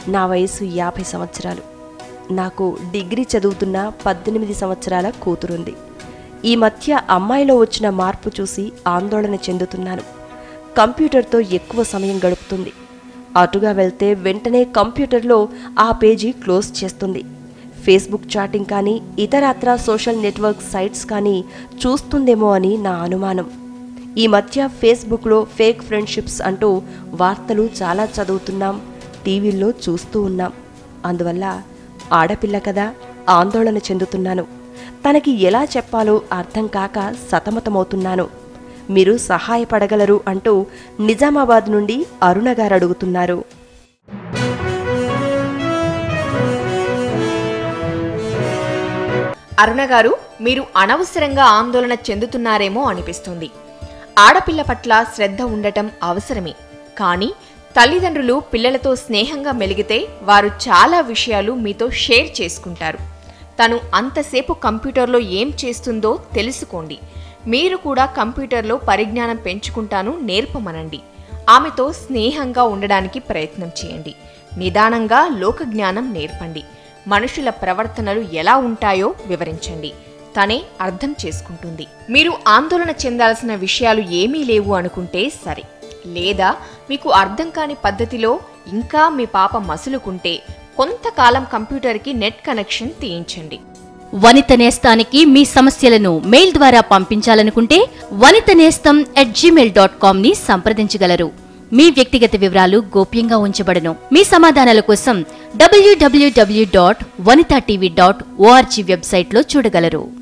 నా వయసు యాభై సంవత్సరాలు నాకు డిగ్రీ చదువుతున్న పద్దెనిమిది సంవత్సరాల కూతురుంది ఈ మధ్య అమ్మాయిలో వచ్చిన మార్పు చూసి ఆందోళన చెందుతున్నాను కంప్యూటర్తో ఎక్కువ సమయం గడుపుతుంది అటుగా వెళ్తే వెంటనే కంప్యూటర్లో ఆ పేజీ క్లోజ్ చేస్తుంది ఫేస్బుక్ చాటింగ్ కానీ ఇతరత్ర సోషల్ నెట్వర్క్ సైట్స్ కానీ చూస్తుందేమో అని నా అనుమానం ఈ మధ్య ఫేస్బుక్లో ఫేక్ ఫ్రెండ్షిప్స్ అంటూ వార్తలు చాలా చదువుతున్నాం టీవీల్లో చూస్తూ ఉన్నాం అందువల్ల ఆడపిల్ల కదా ఆందోళన చెందుతున్నాను తనకి ఎలా చెప్పాలో అర్థం కాక సతమతమవుతున్నాను మీరు సహాయపడగలరు అంటూ నిజామాబాద్ నుండి అరుణ గారు అడుగుతున్నారు అరుణ గారు మీరు అనవసరంగా ఆందోళన చెందుతున్నారేమో అనిపిస్తుంది ఆడపిల్ల పట్ల శ్రద్ధ ఉండటం అవసరమే కానీ తల్లిదండ్రులు పిల్లలతో స్నేహంగా మెలిగితే వారు చాలా విషయాలు మీతో షేర్ చేసుకుంటారు తను అంతసేపు కంప్యూటర్లో ఏం చేస్తుందో తెలుసుకోండి మీరు కూడా కంప్యూటర్లో పరిజ్ఞానం పెంచుకుంటాను నేర్పమనండి ఆమెతో స్నేహంగా ఉండడానికి ప్రయత్నం చేయండి నిదానంగా లోక జ్ఞానం నేర్పండి మనుషుల ప్రవర్తనలు ఎలా ఉంటాయో వివరించండి తనే అర్థం చేసుకుంటుంది మీరు ఆందోళన చెందాల్సిన విషయాలు ఏమీ లేవు అనుకుంటే సరే లేదా మీకు అర్థం కాని పద్ధతిలో ఇంకా మీ పాప మసులుకుంటే కొంతకాలం కంప్యూటర్కి నెట్ కనెక్షన్ తీయించండి వనిత నేస్తానికి మీ సమస్యలను మెయిల్ ద్వారా పంపించాలనుకుంటే వనిత నేస్తం అట్ జీమెయిల్ డాట్ కామ్ ని సంప్రదించగలరు మీ వ్యక్తిగత వివరాలు గోప్యంగా ఉంచబడను మీ సమాధానాల కోసం WWW dot Vanitha TV dot ORG వెబ్సైట్లో చూడగలరు